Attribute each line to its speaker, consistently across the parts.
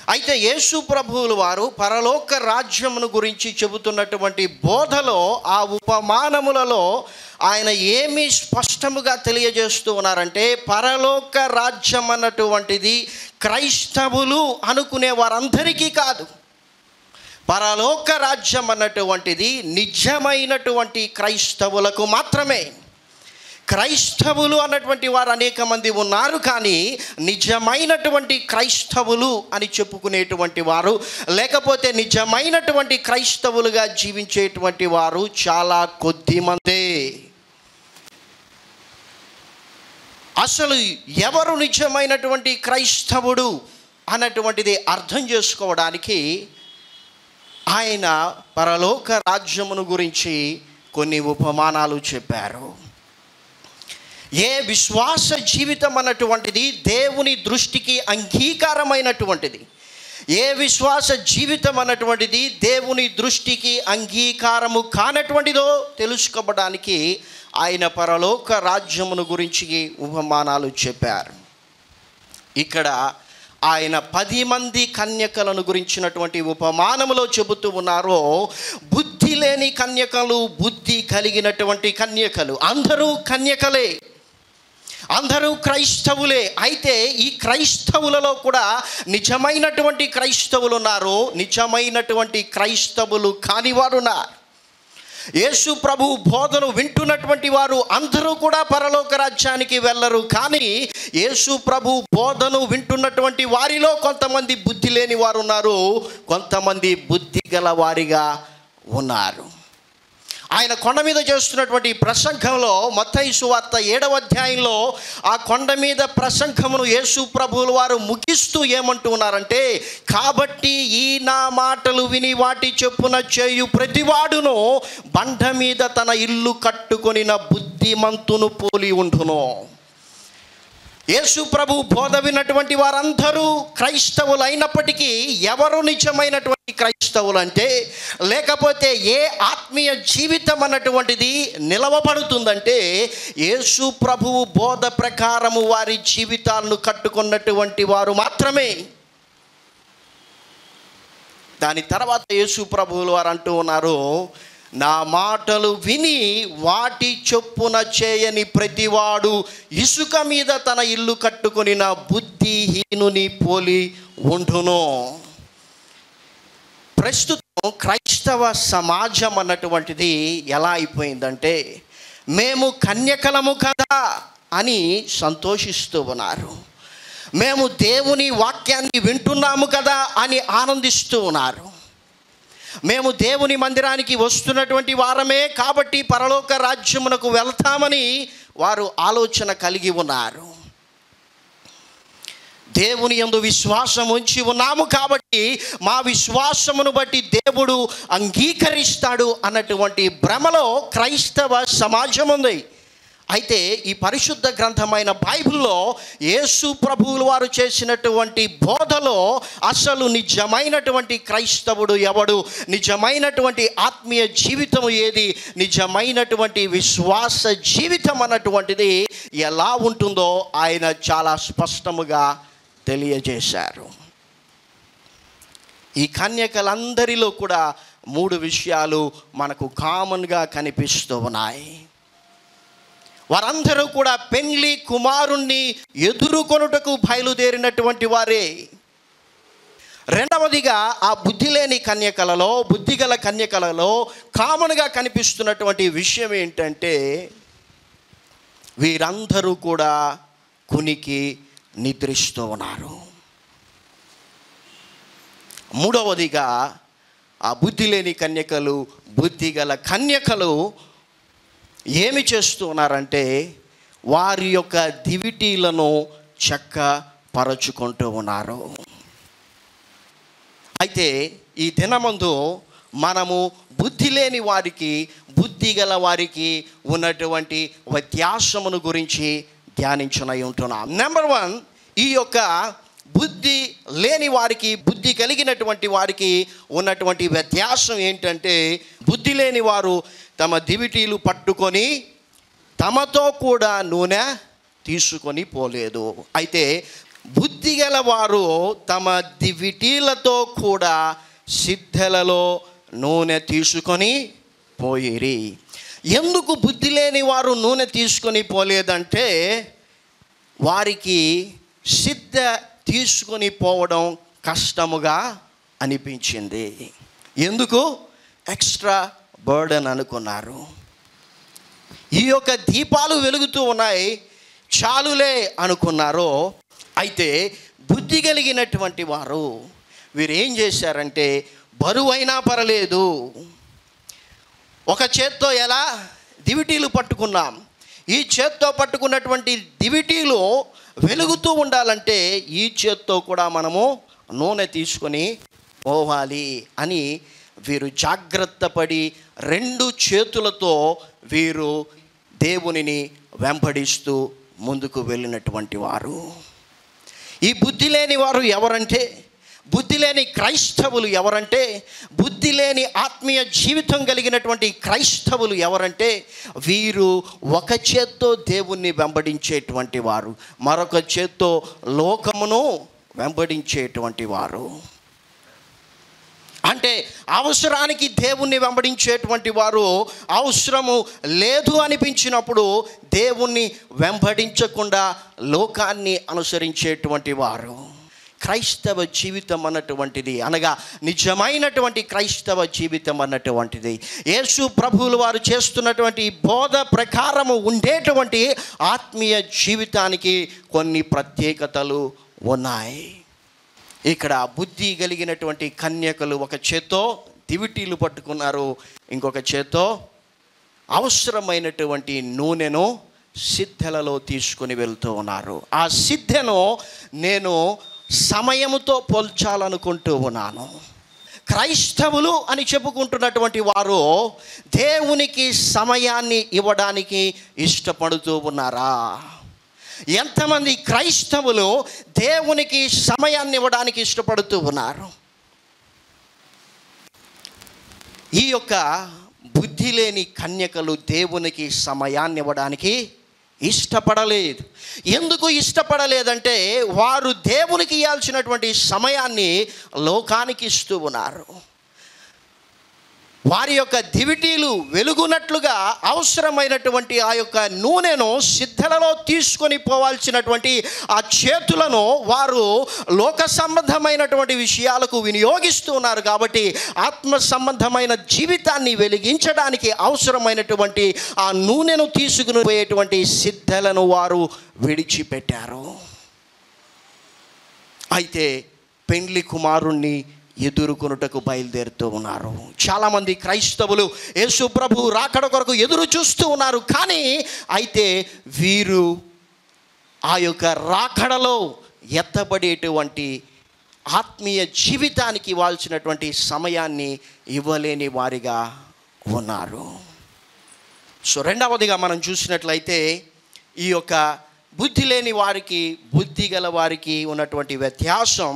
Speaker 1: అయితే యేసు ప్రభువులు వారు పరలోక రాజ్యమును గురించి చెబుతున్నటువంటి బోధలో ఆ ఉపమానములలో ఆయన ఏమి స్పష్టముగా తెలియజేస్తూ ఉన్నారంటే పరలోక రాజ్యం అన్నటువంటిది క్రైస్తవులు అనుకునే వారందరికీ కాదు పరలోక రాజ్యం అన్నటువంటిది నిజమైనటువంటి క్రైస్తవులకు మాత్రమే క్రైస్తవులు అన్నటువంటి వారు అనేక మంది ఉన్నారు కానీ నిజమైనటువంటి క్రైస్తవులు అని చెప్పుకునేటువంటి వారు లేకపోతే నిజమైనటువంటి క్రైస్తవులుగా జీవించేటువంటి వారు చాలా కొద్ది మందే అసలు ఎవరు నిజమైనటువంటి క్రైస్తవుడు అన్నటువంటిది అర్థం చేసుకోవడానికి ఆయన పరలోక రాజ్యమును గురించి కొన్ని ఉపమానాలు చెప్పారు ఏ విశ్వాస జీవితం అన్నటువంటిది దేవుని దృష్టికి అంగీకారమైనటువంటిది ఏ విశ్వాస జీవితం అన్నటువంటిది దేవుని దృష్టికి అంగీకారము కానటువంటిదో తెలుసుకోవడానికి ఆయన పరలోక రాజ్యమును గురించి ఉపమానాలు చెప్పారు ఇక్కడ ఆయన పది మంది కన్యకలను గురించినటువంటి ఉపమానములో చెబుతూ ఉన్నారో బుద్ధి లేని కన్యకలు బుద్ధి కలిగినటువంటి కన్యకలు అందరూ కన్యకలే అందరూ క్రైస్తవులే అయితే ఈ క్రైస్తవులలో కూడా నిజమైనటువంటి క్రైస్తవులు ఉన్నారు నిజమైనటువంటి క్రైస్తవులు కానివారు ఉన్నారు యేసు ప్రభు బోధను వింటున్నటువంటి వారు అందరూ కూడా పరలోక రాజ్యానికి వెళ్ళరు కానీ యేసు ప్రభు బోధను వింటున్నటువంటి వారిలో కొంతమంది బుద్ధి లేని వారు ఉన్నారు కొంతమంది బుద్ధి గల వారిగా ఉన్నారు ఆయన కొండ మీద చేస్తున్నటువంటి ప్రసంగంలో మత్తయి సువార్త ఏడవ అధ్యాయంలో ఆ కొండ మీద ప్రసంగమును యేసు ప్రభువుల వారు ముగిస్తూ ఏమంటూ ఉన్నారంటే కాబట్టి ఈ నా మాటలు విని వాటి చెప్పున చేయు ప్రతివాడును బండ మీద తన ఇల్లు కట్టుకొనిన బుద్ధిమంతును పోలి ఉండును యేసు ప్రభు బోధ విన్నటువంటి వారందరూ క్రైస్తవులు అయినప్పటికీ ఎవరు నిజమైనటువంటి క్రైస్తవులు అంటే లేకపోతే ఏ ఆత్మీయ జీవితం అన్నటువంటిది నిలవబడుతుందంటే యేసు ప్రభువు బోధ ప్రకారము వారి జీవితాలను కట్టుకున్నటువంటి వారు మాత్రమే దాని తర్వాత యేసు ప్రభువులు వారు అంటూ ఉన్నారు నా మాటలు విని వాటి చొప్పున చేయని ప్రతివాడు ఇసుక మీద తన ఇల్లు కట్టుకొని నా బుద్ధిహీనుని పోలి ఉండును ప్రస్తుతం క్రైస్తవ సమాజం అన్నటువంటిది ఎలా అయిపోయిందంటే మేము కన్యకలము కదా అని సంతోషిస్తూ ఉన్నారు మేము దేవుని వాక్యాన్ని వింటున్నాము కదా అని ఆనందిస్తూ ఉన్నారు మేము దేవుని మందిరానికి వస్తున్నటువంటి వారమే కాబట్టి పరలోక రాజ్యమునకు వెళ్తామని వారు ఆలోచన కలిగి ఉన్నారు దేవుని యందు విశ్వాసం ఉంచి ఉన్నాము కాబట్టి మా విశ్వాసమును బట్టి దేవుడు అంగీకరిస్తాడు అన్నటువంటి భ్రమలో క్రైస్తవ సమాజం ఉంది అయితే ఈ పరిశుద్ధ గ్రంథమైన బైబిల్లో యేసు ప్రభువులు వారు చేసినటువంటి బోధలో అసలు నిజమైనటువంటి క్రైస్తవుడు ఎవడు నిజమైనటువంటి ఆత్మీయ జీవితం ఏది నిజమైనటువంటి విశ్వాస జీవితం అన్నటువంటిది ఎలా ఉంటుందో ఆయన చాలా స్పష్టముగా తెలియజేశారు ఈ కన్యకలందరిలో కూడా మూడు విషయాలు మనకు కామన్గా కనిపిస్తూ ఉన్నాయి వారందరూ కూడా పెండ్లి కుమారుణ్ణి ఎదుర్కొనుటకు బయలుదేరినటువంటి వారే రెండవదిగా ఆ బుద్ధి లేని కన్యకలలో బుద్ధిగల కన్యకలలో కామన్గా కనిపిస్తున్నటువంటి విషయం ఏంటంటే వీరందరూ కూడా కునికి నిద్రిస్తూ ఉన్నారు మూడవదిగా ఆ బుద్ధి లేని కన్యకలు బుద్ధిగల కన్యకలు ఏమి చేస్తూ ఉన్నారంటే వారి యొక్క దివిటీలను చక్క పరచుకుంటూ ఉన్నారు అయితే ఈ దినమందు మనము బుద్ధి లేని వారికి బుద్ధి గల వారికి ఉన్నటువంటి వ్యత్యాసమును గురించి ధ్యానించునై ఉంటున్నాం నెంబర్ వన్ ఈ యొక్క బుద్ధి లేని వారికి బుద్ధి కలిగినటువంటి వారికి ఉన్నటువంటి వ్యత్యాసం ఏంటంటే బుద్ధి లేని వారు తమ దివిటీలు పట్టుకొని తమతో కూడా నూనె తీసుకొని పోలేదు అయితే బుద్ధి గల వారు తమ దివిటీలతో కూడా సిద్ధలలో నూనె తీసుకొని పోయిరి ఎందుకు బుద్ధి లేని వారు నూనె తీసుకొని పోలేదంటే వారికి సిద్ధ తీసుకొని పోవడం కష్టముగా అనిపించింది ఎందుకు ఎక్స్ట్రా బర్డన్ అనుకున్నారు ఈ యొక్క దీపాలు వెలుగుతూ ఉన్నాయి చాలులే అనుకున్నారు అయితే బుద్ధి కలిగినటువంటి వారు వీరు ఏం చేశారంటే బరువైనా పర్లేదు ఒక చేత్తో ఎలా దివిటీలు పట్టుకున్నాం ఈ చేత్తో పట్టుకున్నటువంటి దివిటీలు వెలుగుతూ ఉండాలంటే ఈ చేత్తో కూడా మనము నూనె తీసుకొని పోవాలి అని వీరు జాగ్రత్త పడి రెండు చేతులతో వీరు దేవునిని వెంబడిస్తూ ముందుకు వెళ్ళినటువంటి వారు ఈ బుద్ధి లేని వారు ఎవరంటే బుద్ధి లేని క్రైస్తవులు ఎవరంటే బుద్ధి లేని ఆత్మీయ జీవితం కలిగినటువంటి క్రైస్తవులు ఎవరంటే వీరు ఒక చేత్తో దేవుణ్ణి వెంబడించేటువంటి వారు మరొక చేత్తో లోకమును వెంబడించేటువంటి వారు అంటే అవసరానికి దేవుణ్ణి వెంబడించేటువంటి వారు అవసరము లేదు అనిపించినప్పుడు దేవుణ్ణి వెంబడించకుండా లోకాన్ని అనుసరించేటువంటి వారు క్రైస్తవ జీవితం అన్నటువంటిది అనగా నిజమైనటువంటి క్రైస్తవ జీవితం అన్నటువంటిది యేసు ప్రభువులు వారు చేస్తున్నటువంటి బోధ ప్రకారము ఉండేటువంటి ఆత్మీయ జీవితానికి కొన్ని ప్రత్యేకతలు ఉన్నాయి ఇక్కడ బుద్ధి కలిగినటువంటి కన్యకలు ఒక చేత్తో దివిటీలు పట్టుకున్నారు ఇంకొక చేత్తో అవసరమైనటువంటి నూనెను సిద్ధలలో తీసుకుని వెళ్తూ ఉన్నారు ఆ సిద్ధను నేను సమయముతో పోల్చాలనుకుంటూ ఉన్నాను క్రైస్తవులు అని చెప్పుకుంటున్నటువంటి వారు దేవునికి సమయాన్ని ఇవ్వడానికి ఇష్టపడుతూ ఉన్నారా ఎంతమంది క్రైస్తవులు దేవునికి సమయాన్ని ఇవ్వడానికి ఇష్టపడుతూ ఉన్నారు ఈ యొక్క బుద్ధి లేని కన్యకలు దేవునికి సమయాన్ని ఇవ్వడానికి ఇష్టపడలేదు ఎందుకు ఇష్టపడలేదంటే వారు దేవునికి ఇవ్వాల్సినటువంటి సమయాన్ని లోకానికి ఇస్తూ ఉన్నారు వారి యొక్క దివిటీలు వెలుగునట్లుగా అవసరమైనటువంటి ఆ యొక్క నూనెను సిద్ధలలో తీసుకొని పోవాల్సినటువంటి ఆ చేతులను వారు లోక సంబంధమైనటువంటి విషయాలకు వినియోగిస్తూ ఉన్నారు కాబట్టి ఆత్మ సంబంధమైన జీవితాన్ని వెలిగించడానికి అవసరమైనటువంటి ఆ నూనెను తీసుకుని పోయేటువంటి సిద్ధలను వారు విడిచిపెట్టారు అయితే పెండ్లి కుమారుణ్ణి ఎదుర్కొనుటకు బయలుదేరుతూ ఉన్నారు చాలామంది క్రైస్తవులు యేసు ప్రభు రాకడ కొరకు ఎదురు చూస్తూ ఉన్నారు కానీ అయితే వీరు ఆ యొక్క రాకడలో ఎత్తబడేటువంటి ఆత్మీయ జీవితానికి ఇవ్వాల్సినటువంటి సమయాన్ని ఇవ్వలేని వారిగా ఉన్నారు సో రెండవదిగా మనం చూసినట్లయితే ఈ యొక్క బుద్ధి లేని వారికి బుద్ధి గల వారికి ఉన్నటువంటి వ్యత్యాసం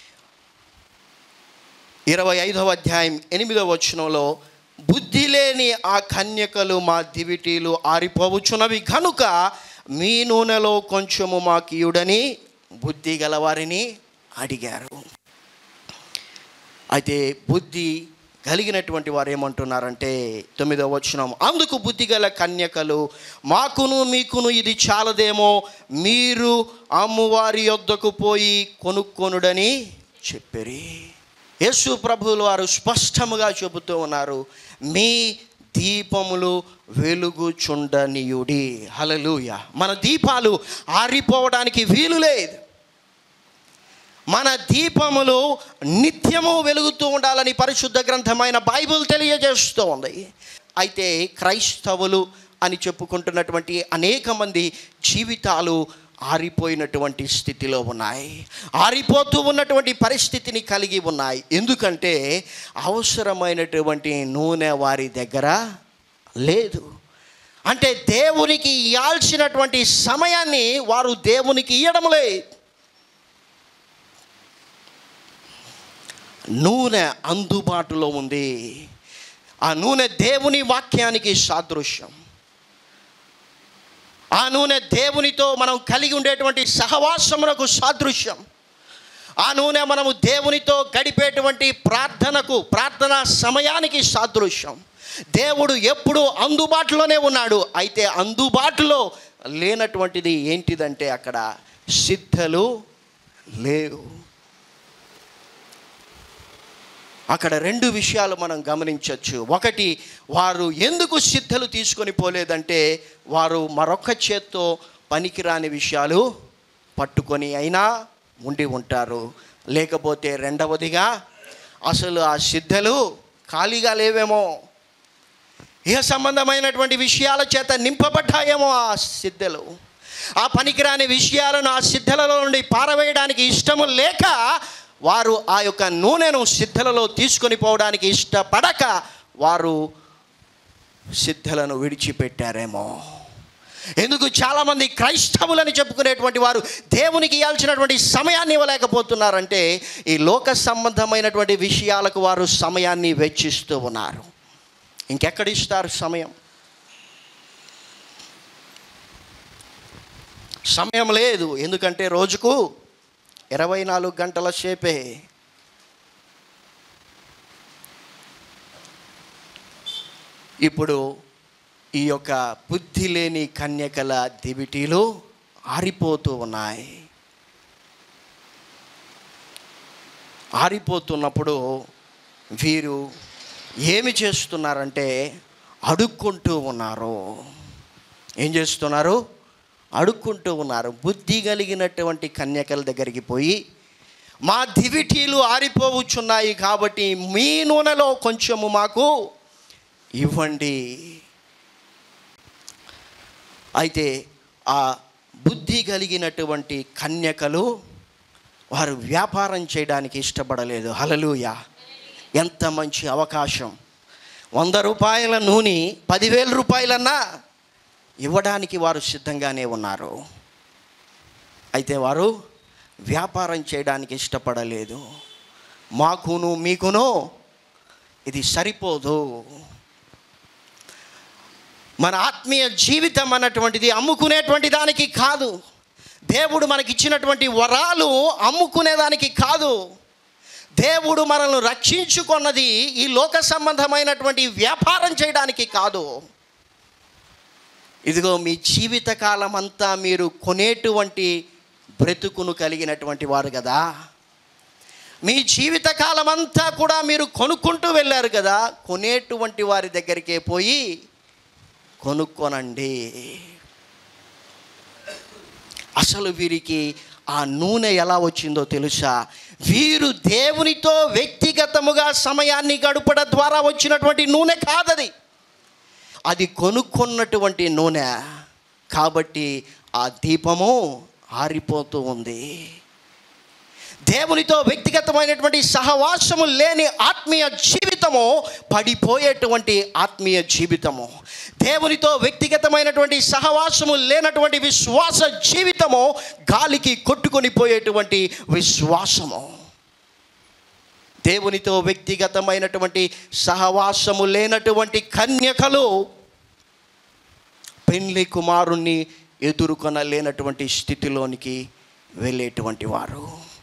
Speaker 1: ఇరవై ఐదవ అధ్యాయం ఎనిమిదవ వచనంలో బుద్ధి లేని ఆ కన్యకలు మా దివిటీలు ఆరిపోవచ్చున్నవి కనుక మీ నూనెలో కొంచెము మాకు ఇయుడని బుద్ధి గలవారిని అడిగారు అయితే బుద్ధి కలిగినటువంటి వారు ఏమంటున్నారంటే తొమ్మిదవ వచనం అందుకు బుద్ధి గల కన్యకలు మాకును మీకును ఇది చాలదేమో మీరు అమ్మువారి యొద్దకు పోయి కొనుక్కొనుడని చెప్పిరి యేసు ప్రభువులు వారు స్పష్టముగా చెబుతూ ఉన్నారు మీ దీపములు వెలుగుచుండనీయుడి హలలుయ మన దీపాలు ఆరిపోవడానికి వీలు లేదు మన దీపములు నిత్యము వెలుగుతూ ఉండాలని పరిశుద్ధ గ్రంథమైన బైబిల్ తెలియజేస్తూ ఉంది అయితే క్రైస్తవులు అని చెప్పుకుంటున్నటువంటి అనేక మంది జీవితాలు ఆరిపోయినటువంటి స్థితిలో ఉన్నాయి ఆరిపోతూ ఉన్నటువంటి పరిస్థితిని కలిగి ఉన్నాయి ఎందుకంటే అవసరమైనటువంటి నూనె వారి దగ్గర లేదు అంటే దేవునికి ఇవ్వాల్సినటువంటి సమయాన్ని వారు దేవునికి ఇవ్వడం లేదు నూనె అందుబాటులో ఉంది ఆ నూనె దేవుని వాక్యానికి సాదృశ్యం ఆ నూనె దేవునితో మనం కలిగి ఉండేటువంటి సహవాసమునకు సాదృశ్యం ఆ నూనె మనము దేవునితో గడిపేటువంటి ప్రార్థనకు ప్రార్థనా సమయానికి సాదృశ్యం దేవుడు ఎప్పుడు అందుబాటులోనే ఉన్నాడు అయితే అందుబాటులో లేనటువంటిది ఏంటిదంటే అక్కడ సిద్ధలు లేవు అక్కడ రెండు విషయాలు మనం గమనించవచ్చు ఒకటి వారు ఎందుకు సిద్ధలు తీసుకొని పోలేదంటే వారు మరొక చేత్తో పనికిరాని విషయాలు పట్టుకొని అయినా ఉండి ఉంటారు లేకపోతే రెండవదిగా అసలు ఆ సిద్ధలు ఖాళీగా లేవేమో ఇహ సంబంధమైనటువంటి విషయాల చేత నింపబడ్డాయేమో ఆ సిద్ధలు ఆ పనికిరాని విషయాలను ఆ సిద్ధలలో నుండి పారవేయడానికి ఇష్టము లేక వారు ఆ యొక్క నూనెను సిద్ధలలో తీసుకొని పోవడానికి ఇష్టపడక వారు సిద్ధలను విడిచిపెట్టారేమో ఎందుకు చాలామంది క్రైస్తవులని చెప్పుకునేటువంటి వారు దేవునికి ఇవ్వాల్సినటువంటి సమయాన్ని ఇవ్వలేకపోతున్నారంటే ఈ లోక సంబంధమైనటువంటి విషయాలకు వారు సమయాన్ని వెచ్చిస్తూ ఉన్నారు ఇంకెక్కడ ఇస్తారు సమయం సమయం లేదు ఎందుకంటే రోజుకు ఇరవై నాలుగు గంటల సేపే ఇప్పుడు ఈ యొక్క బుద్ధి లేని కన్యకల దివిటీలు ఆరిపోతూ ఉన్నాయి ఆరిపోతున్నప్పుడు వీరు ఏమి చేస్తున్నారంటే అడుక్కుంటూ ఉన్నారు ఏం చేస్తున్నారు అడుక్కుంటూ ఉన్నారు బుద్ధి కలిగినటువంటి కన్యకల దగ్గరికి పోయి మా దివిటీలు ఆరిపోవచ్చున్నాయి కాబట్టి మీ నూనెలో కొంచెము మాకు ఇవ్వండి అయితే ఆ బుద్ధి కలిగినటువంటి కన్యకలు వారు వ్యాపారం చేయడానికి ఇష్టపడలేదు హలలుయ ఎంత మంచి అవకాశం వంద రూపాయల నూనె పదివేల రూపాయలన్నా ఇవ్వడానికి వారు సిద్ధంగానే ఉన్నారు అయితే వారు వ్యాపారం చేయడానికి ఇష్టపడలేదు మాకును మీకును ఇది సరిపోదు మన ఆత్మీయ జీవితం అన్నటువంటిది అమ్ముకునేటువంటి దానికి కాదు దేవుడు మనకిచ్చినటువంటి వరాలు అమ్ముకునేదానికి కాదు దేవుడు మనల్ని రక్షించుకున్నది ఈ లోక సంబంధమైనటువంటి వ్యాపారం చేయడానికి కాదు ఇదిగో మీ జీవితకాలం అంతా మీరు కొనేటువంటి బ్రతుకును కలిగినటువంటి వారు కదా మీ జీవితకాలం అంతా కూడా మీరు కొనుక్కుంటూ వెళ్ళారు కదా కొనేటువంటి వారి దగ్గరికే పోయి కొనుక్కొనండి అసలు వీరికి ఆ నూనె ఎలా వచ్చిందో తెలుసా వీరు దేవునితో వ్యక్తిగతముగా సమయాన్ని గడపడం ద్వారా వచ్చినటువంటి నూనె కాదది అది కొనుక్కున్నటువంటి నూనె కాబట్టి ఆ దీపము ఆరిపోతూ ఉంది దేవునితో వ్యక్తిగతమైనటువంటి సహవాసము లేని ఆత్మీయ జీవితము పడిపోయేటువంటి ఆత్మీయ జీవితము దేవునితో వ్యక్తిగతమైనటువంటి సహవాసము లేనటువంటి విశ్వాస జీవితము గాలికి కొట్టుకొని పోయేటువంటి విశ్వాసము దేవునితో వ్యక్తిగతమైనటువంటి సహవాసము లేనటువంటి కన్యకలు పెండ్లి కుమారుణ్ణి ఎదుర్కొనలేనటువంటి స్థితిలోనికి వెళ్ళేటువంటి వారు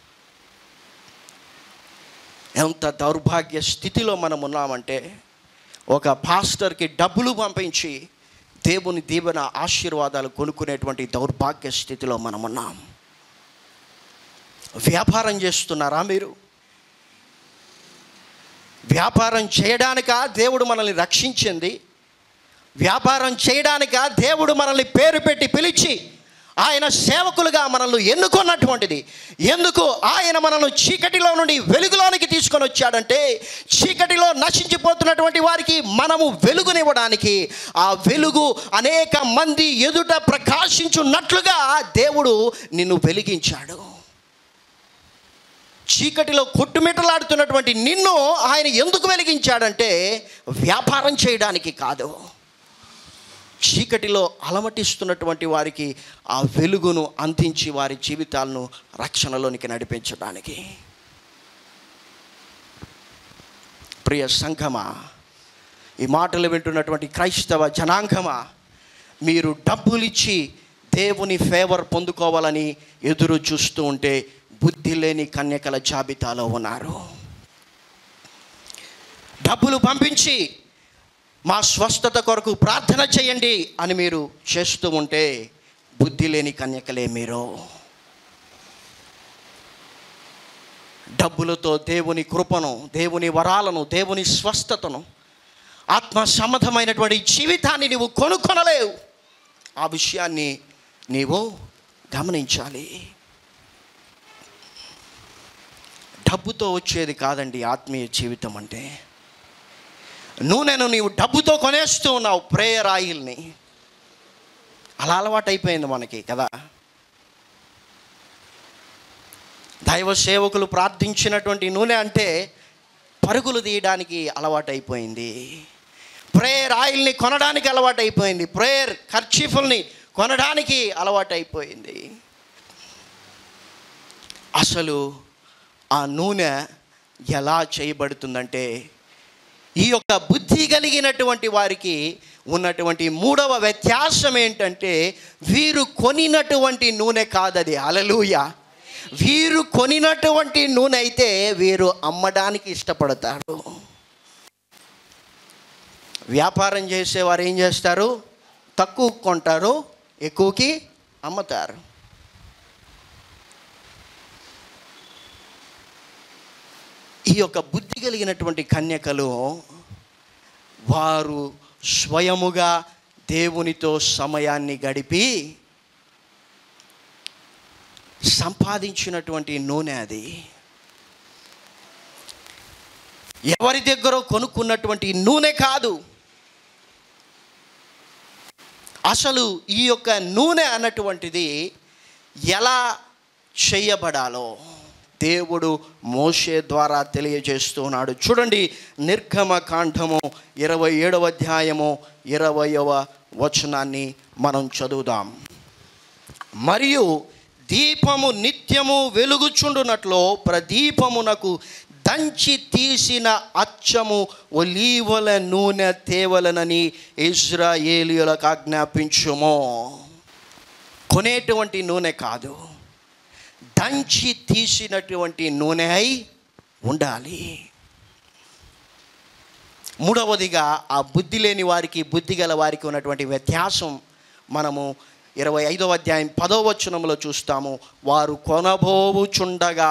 Speaker 1: ఎంత దౌర్భాగ్య స్థితిలో మనం ఉన్నామంటే ఒక పాస్టర్కి డబ్బులు పంపించి దేవుని దీవెన ఆశీర్వాదాలు కొనుక్కునేటువంటి దౌర్భాగ్య స్థితిలో మనం ఉన్నాం వ్యాపారం చేస్తున్నారా మీరు వ్యాపారం చేయడానిక దేవుడు మనల్ని రక్షించింది వ్యాపారం చేయడానిక దేవుడు మనల్ని పేరు పెట్టి పిలిచి ఆయన సేవకులుగా మనల్ని ఎన్నుకున్నటువంటిది ఎందుకు ఆయన మనల్ని చీకటిలో నుండి వెలుగులోనికి తీసుకొని వచ్చాడంటే చీకటిలో నశించిపోతున్నటువంటి వారికి మనము వెలుగునివ్వడానికి ఆ వెలుగు అనేక మంది ఎదుట ప్రకాశించున్నట్లుగా దేవుడు నిన్ను వెలిగించాడు చీకటిలో కొట్టుమిట్టలాడుతున్నటువంటి నిన్ను ఆయన ఎందుకు వెలిగించాడంటే వ్యాపారం చేయడానికి కాదు చీకటిలో అలమటిస్తున్నటువంటి వారికి ఆ వెలుగును అందించి వారి జీవితాలను రక్షణలోనికి నడిపించడానికి ప్రియ సంఘమా ఈ మాటలు వింటున్నటువంటి క్రైస్తవ జనాంగమా మీరు డబ్బులిచ్చి దేవుని ఫేవర్ పొందుకోవాలని ఎదురు చూస్తూ ఉంటే బుద్ధి లేని కన్యకల జాబితాలో ఉన్నారు డబ్బులు పంపించి మా స్వస్థత కొరకు ప్రార్థన చేయండి అని మీరు చేస్తూ ఉంటే బుద్ధి లేని కన్యకలే మీరు డబ్బులతో దేవుని కృపను దేవుని వరాలను దేవుని స్వస్థతను ఆత్మ సంబంధమైనటువంటి జీవితాన్ని నీవు కొనుక్కొనలేవు ఆ విషయాన్ని నీవు గమనించాలి డబ్బుతో వచ్చేది కాదండి ఆత్మీయ జీవితం అంటే నూనెను నీవు డబ్బుతో కొనేస్తూ ఉన్నావు ప్రేయర్ ఆయిల్ని అలా అలవాటైపోయింది మనకి కదా దైవ సేవకులు ప్రార్థించినటువంటి నూనె అంటే పరుగులు తీయడానికి అలవాటైపోయింది ప్రేయర్ ఆయిల్ని కొనడానికి అలవాటైపోయింది ప్రేయర్ ఖర్చీఫుల్ని కొనడానికి అలవాటైపోయింది అసలు ఆ నూనె ఎలా చేయబడుతుందంటే ఈ యొక్క బుద్ధి కలిగినటువంటి వారికి ఉన్నటువంటి మూడవ వ్యత్యాసం ఏంటంటే వీరు కొనినటువంటి నూనె కాదది అలలుయ వీరు కొనినటువంటి నూనె అయితే వీరు అమ్మడానికి ఇష్టపడతారు వ్యాపారం చేసేవారు ఏం చేస్తారు తక్కువ కొంటారు ఎక్కువకి అమ్ముతారు ఈ యొక్క బుద్ధి కలిగినటువంటి కన్యకలు వారు స్వయముగా దేవునితో సమయాన్ని గడిపి సంపాదించినటువంటి నూనె అది ఎవరి దగ్గర కొనుక్కున్నటువంటి నూనె కాదు అసలు ఈ యొక్క నూనె అన్నటువంటిది ఎలా చేయబడాలో దేవుడు మోషే ద్వారా తెలియజేస్తున్నాడు చూడండి నిర్గమ కాండము ఇరవై ఏడవ అధ్యాయము ఇరవయవ వచనాన్ని మనం చదువుదాం మరియు దీపము నిత్యము వెలుగుచుండునట్లు ప్రదీపమునకు దంచి తీసిన అచ్చము ఒలీవల నూనె తేవలనని ఇజ్రాయేలీయులకు ఆజ్ఞాపించుము కొనేటువంటి నూనె కాదు దంచి తీసినటువంటి నూనె అయి ఉండాలి మూడవదిగా ఆ బుద్ధి లేని వారికి బుద్ధి గల వారికి ఉన్నటువంటి వ్యత్యాసం మనము ఇరవై ఐదవ అధ్యాయం పదో వచనంలో చూస్తాము వారు కొనబోవుచుండగా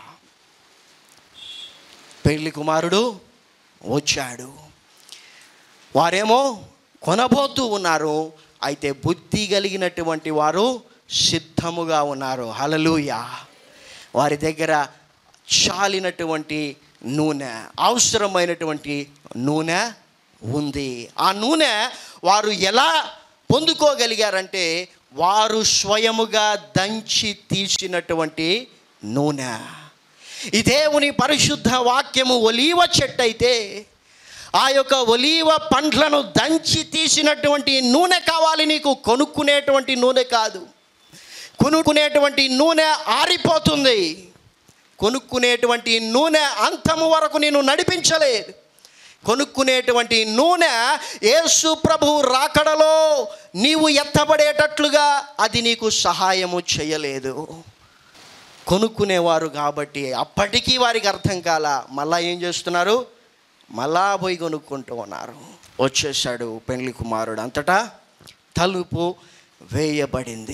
Speaker 1: పెళ్లి కుమారుడు వచ్చాడు వారేమో కొనబోతూ ఉన్నారు అయితే బుద్ధి కలిగినటువంటి వారు సిద్ధముగా ఉన్నారు హలలుయ వారి దగ్గర చాలినటువంటి నూనె అవసరమైనటువంటి నూనె ఉంది ఆ నూనె వారు ఎలా పొందుకోగలిగారంటే వారు స్వయముగా దంచి తీసినటువంటి నూనె ఈ దేవుని పరిశుద్ధ వాక్యము ఒలీవ చెట్టు అయితే ఆ యొక్క ఒలీవ పండ్లను దంచి తీసినటువంటి నూనె కావాలి నీకు కొనుక్కునేటువంటి నూనె కాదు కొనుక్కునేటువంటి నూనె ఆరిపోతుంది కొనుక్కునేటువంటి నూనె అంతము వరకు నేను నడిపించలేదు కొనుక్కునేటువంటి నూనె యేసు ప్రభు రాకడలో నీవు ఎత్తబడేటట్లుగా అది నీకు సహాయము చేయలేదు కొనుక్కునేవారు కాబట్టి అప్పటికీ వారికి అర్థం కాల మళ్ళా ఏం చేస్తున్నారు మళ్ళా పోయి కొనుక్కుంటూ ఉన్నారు వచ్చేసాడు పెండ్లి కుమారుడు అంతటా తలుపు వేయబడింది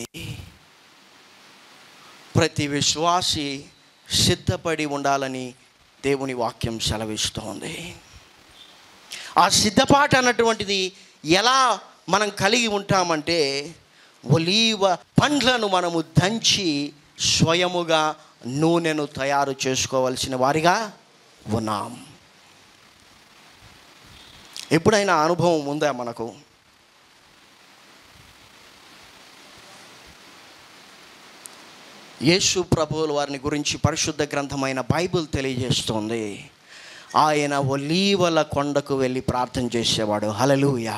Speaker 1: ప్రతి విశ్వాసి సిద్ధపడి ఉండాలని దేవుని వాక్యం సెలవిస్తోంది ఆ సిద్ధపాటు అన్నటువంటిది ఎలా మనం కలిగి ఉంటామంటే ఒలీవ పండ్లను మనము దంచి స్వయముగా నూనెను తయారు చేసుకోవలసిన వారిగా ఉన్నాం ఎప్పుడైనా అనుభవం ఉందా మనకు యేసు ప్రభువుల వారిని గురించి పరిశుద్ధ గ్రంథమైన బైబిల్ తెలియజేస్తుంది ఆయన ఒలీవల కొండకు వెళ్ళి ప్రార్థన చేసేవాడు హలలుయ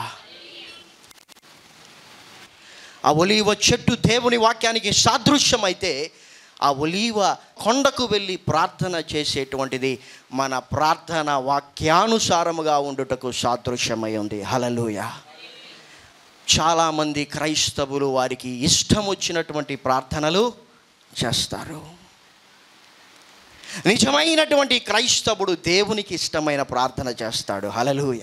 Speaker 1: ఆ ఒలీవ చెట్టు దేవుని వాక్యానికి సాదృశ్యం అయితే ఆ ఒలీవ కొండకు వెళ్ళి ప్రార్థన చేసేటువంటిది మన ప్రార్థన వాక్యానుసారముగా ఉండుటకు సాదృశ్యమై ఉంది హలలుయ చాలామంది క్రైస్తవులు వారికి ఇష్టం వచ్చినటువంటి ప్రార్థనలు చేస్తారు నిజమైనటువంటి క్రైస్తవుడు దేవునికి ఇష్టమైన ప్రార్థన చేస్తాడు హలలుయ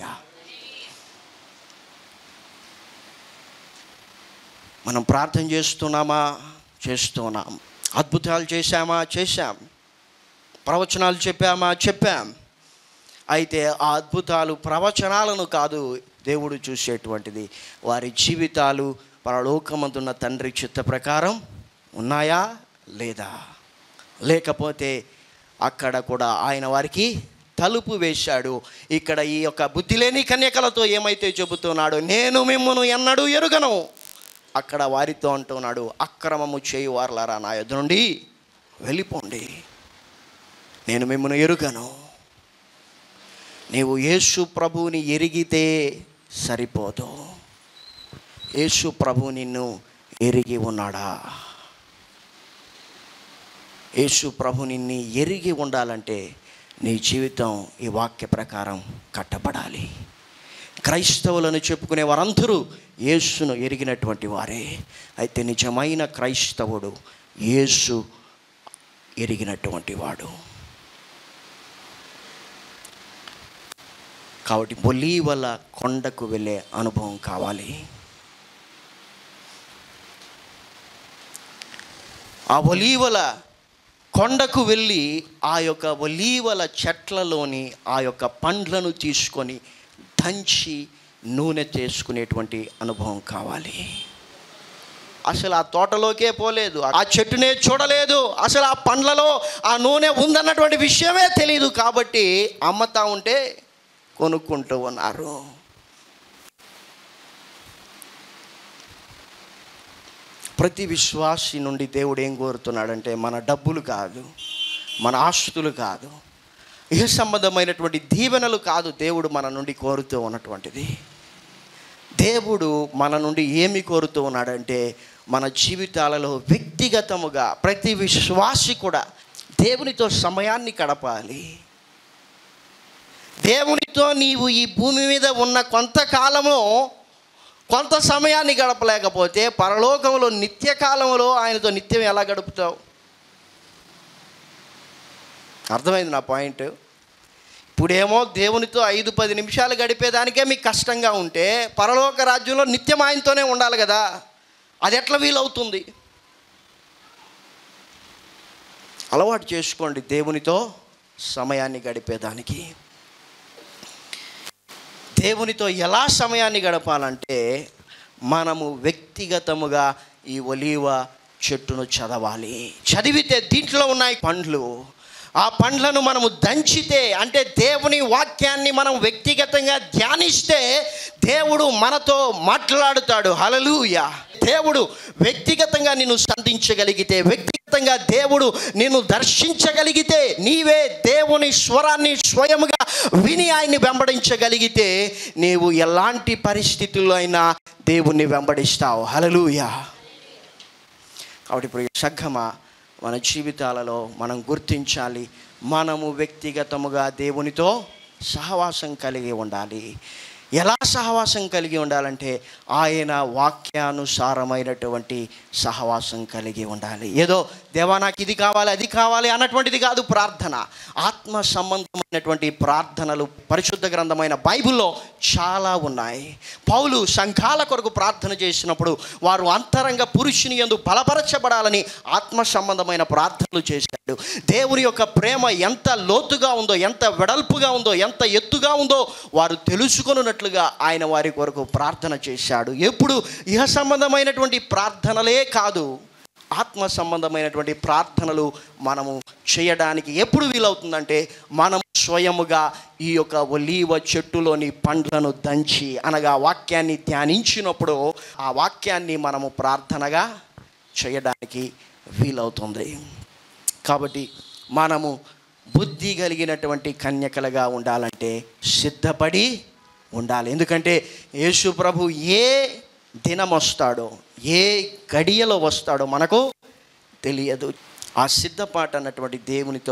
Speaker 1: మనం ప్రార్థన చేస్తున్నామా చేస్తున్నాం అద్భుతాలు చేశామా చేశాం ప్రవచనాలు చెప్పామా చెప్పాం అయితే ఆ అద్భుతాలు ప్రవచనాలను కాదు దేవుడు చూసేటువంటిది వారి జీవితాలు పరలోకమందున్న తండ్రి చిత్త ప్రకారం ఉన్నాయా లేదా లేకపోతే అక్కడ కూడా ఆయన వారికి తలుపు వేశాడు ఇక్కడ ఈ యొక్క బుద్ధి లేని కన్యకలతో ఏమైతే చెబుతున్నాడో నేను మిమ్మను ఎన్నడూ ఎరుగను అక్కడ వారితో అంటున్నాడు అక్రమము చేయువారులారా నా ఎదు నుండి వెళ్ళిపోండి నేను మిమ్మల్ని ఎరుగను నీవు యేసు ప్రభువుని ఎరిగితే సరిపోదు యేసు ప్రభు నిన్ను ఎరిగి ఉన్నాడా యేసు ప్రభు నిన్ను ఎరిగి ఉండాలంటే నీ జీవితం ఈ వాక్య ప్రకారం కట్టబడాలి క్రైస్తవులను చెప్పుకునే వారందరూ యేసును ఎరిగినటువంటి వారే అయితే నిజమైన క్రైస్తవుడు యేసు ఎరిగినటువంటి వాడు కాబట్టి బొలీవల కొండకు వెళ్ళే అనుభవం కావాలి ఆ ఒలీవల కొండకు వెళ్ళి ఆ యొక్క ఒలీవల చెట్లలోని ఆ యొక్క పండ్లను తీసుకొని దంచి నూనె చేసుకునేటువంటి అనుభవం కావాలి అసలు ఆ తోటలోకే పోలేదు ఆ చెట్టునే చూడలేదు అసలు ఆ పండ్లలో ఆ నూనె ఉందన్నటువంటి విషయమే తెలియదు కాబట్టి అమ్మతా ఉంటే కొనుక్కుంటూ ఉన్నారు ప్రతి విశ్వాసి నుండి దేవుడు ఏం కోరుతున్నాడంటే మన డబ్బులు కాదు మన ఆస్తులు కాదు ఏ సంబంధమైనటువంటి దీవెనలు కాదు దేవుడు మన నుండి కోరుతూ ఉన్నటువంటిది దేవుడు మన నుండి ఏమి కోరుతూ ఉన్నాడంటే మన జీవితాలలో వ్యక్తిగతముగా ప్రతి విశ్వాసి కూడా దేవునితో సమయాన్ని గడపాలి దేవునితో నీవు ఈ భూమి మీద ఉన్న కొంతకాలము కొంత సమయాన్ని గడపలేకపోతే పరలోకంలో నిత్యకాలంలో ఆయనతో నిత్యం ఎలా గడుపుతావు అర్థమైంది నా పాయింట్ ఇప్పుడేమో దేవునితో ఐదు పది నిమిషాలు గడిపేదానికే మీకు కష్టంగా ఉంటే పరలోక రాజ్యంలో నిత్యం ఆయనతోనే ఉండాలి కదా అది ఎట్లా వీలవుతుంది అలవాటు చేసుకోండి దేవునితో సమయాన్ని గడిపేదానికి దేవునితో ఎలా సమయాన్ని గడపాలంటే మనము వ్యక్తిగతముగా ఈ ఒలీవ చెట్టును చదవాలి చదివితే దీంట్లో ఉన్నాయి పండ్లు ఆ పండ్లను మనము దంచితే అంటే దేవుని వాక్యాన్ని మనం వ్యక్తిగతంగా ధ్యానిస్తే దేవుడు మనతో మాట్లాడుతాడు హలలుయ దేవుడు వ్యక్తిగతంగా నిన్ను సంధించగలిగితే వ్యక్తిగతంగా దేవుడు నిన్ను దర్శించగలిగితే నీవే దేవుని స్వరాన్ని స్వయముగా విని ఆయన్ని వెంబడించగలిగితే నీవు ఎలాంటి పరిస్థితుల్లో అయినా దేవుణ్ణి వెంబడిస్తావు హలలుయా కాబట్టి ఇప్పుడు ఈ సంఘమ మన జీవితాలలో మనం గుర్తించాలి మనము వ్యక్తిగతముగా దేవునితో సహవాసం కలిగి ఉండాలి ఎలా సహవాసం కలిగి ఉండాలంటే ఆయన వాక్యానుసారమైనటువంటి సహవాసం కలిగి ఉండాలి ఏదో దేవా నాకు ఇది కావాలి అది కావాలి అన్నటువంటిది కాదు ప్రార్థన ఆత్మ సంబంధమైనటువంటి ప్రార్థనలు పరిశుద్ధ గ్రంథమైన బైబిల్లో చాలా ఉన్నాయి పౌలు సంఘాల కొరకు ప్రార్థన చేసినప్పుడు వారు అంతరంగ పురుషుని ఎందు బలపరచబడాలని ఆత్మ సంబంధమైన ప్రార్థనలు చేశాడు దేవుని యొక్క ప్రేమ ఎంత లోతుగా ఉందో ఎంత వెడల్పుగా ఉందో ఎంత ఎత్తుగా ఉందో వారు తెలుసుకొనున్నట్లుగా ఆయన వారి కొరకు ప్రార్థన చేశాడు ఎప్పుడు ఇహ సంబంధమైనటువంటి ప్రార్థనలే కాదు ఆత్మ సంబంధమైనటువంటి ప్రార్థనలు మనము చేయడానికి ఎప్పుడు వీలవుతుందంటే మనం స్వయముగా ఈ యొక్క ఒలీవ చెట్టులోని పండ్లను దంచి అనగా వాక్యాన్ని ధ్యానించినప్పుడు ఆ వాక్యాన్ని మనము ప్రార్థనగా చేయడానికి వీలవుతుంది కాబట్టి మనము బుద్ధి కలిగినటువంటి కన్యకలుగా ఉండాలంటే సిద్ధపడి ఉండాలి ఎందుకంటే యేసు ప్రభు ఏ దినం వస్తాడో ఏ గడియలో వస్తాడో మనకు తెలియదు ఆ సిద్ధపాటు అన్నటువంటి దేవునితో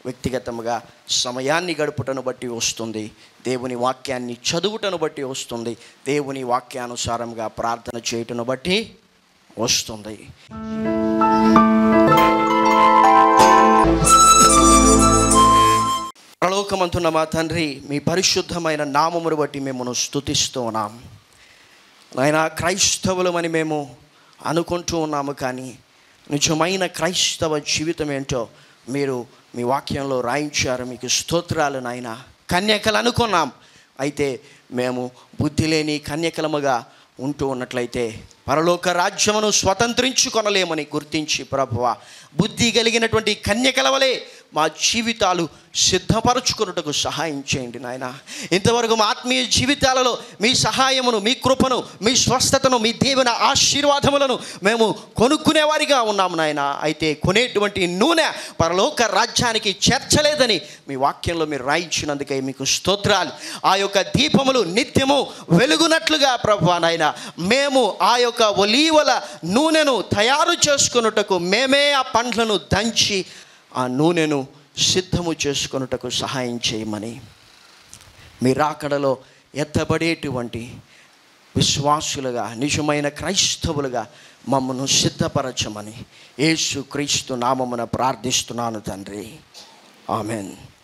Speaker 1: వ్యక్తిగతంగా సమయాన్ని గడుపుటను బట్టి వస్తుంది దేవుని వాక్యాన్ని చదువుటను బట్టి వస్తుంది దేవుని వాక్యానుసారంగా ప్రార్థన చేయటను బట్టి వస్తుంది పరలోకమంతున్న మా తండ్రి మీ పరిశుద్ధమైన నామమును బట్టి మిమ్మల్ని స్తుతిస్తూ ఉన్నాం నాయన క్రైస్తవులమని మేము అనుకుంటూ ఉన్నాము కానీ నిజమైన క్రైస్తవ జీవితం ఏంటో మీరు మీ వాక్యంలో రాయించారు మీకు స్తోత్రాలు నాయన కన్యకలు అనుకున్నాం అయితే మేము బుద్ధి లేని కన్యకలముగా ఉంటూ ఉన్నట్లయితే పరలోక రాజ్యమును స్వతంత్రించుకొనలేమని గుర్తించి ప్రభువ బుద్ధి కలిగినటువంటి కన్యకల వలె మా జీవితాలు సిద్ధపరచుకున్నట్టుకు సహాయం చేయండి నాయన ఇంతవరకు మా ఆత్మీయ జీవితాలలో మీ సహాయమును మీ కృపను మీ స్వస్థతను మీ దేవుని ఆశీర్వాదములను మేము కొనుక్కునేవారిగా ఉన్నాము నాయన అయితే కొనేటువంటి నూనె పరలోక రాజ్యానికి చేర్చలేదని మీ వాక్యంలో మీరు రాయించినందుకే మీకు స్తోత్రాలు ఆ యొక్క దీపములు నిత్యము వెలుగునట్లుగా ప్రభు నాయన మేము ఆ యొక్క ఒలీవల నూనెను తయారు చేసుకొనుటకు మేమే ఆ పండ్లను దంచి ఆ నూనెను సిద్ధము చేసుకొనుటకు సహాయం చేయమని మీ రాకడలో ఎత్తబడేటువంటి విశ్వాసులుగా నిజమైన క్రైస్తవులుగా మమ్మను సిద్ధపరచమని యేసు క్రీస్తు నామమున ప్రార్థిస్తున్నాను తండ్రి ఆమెన్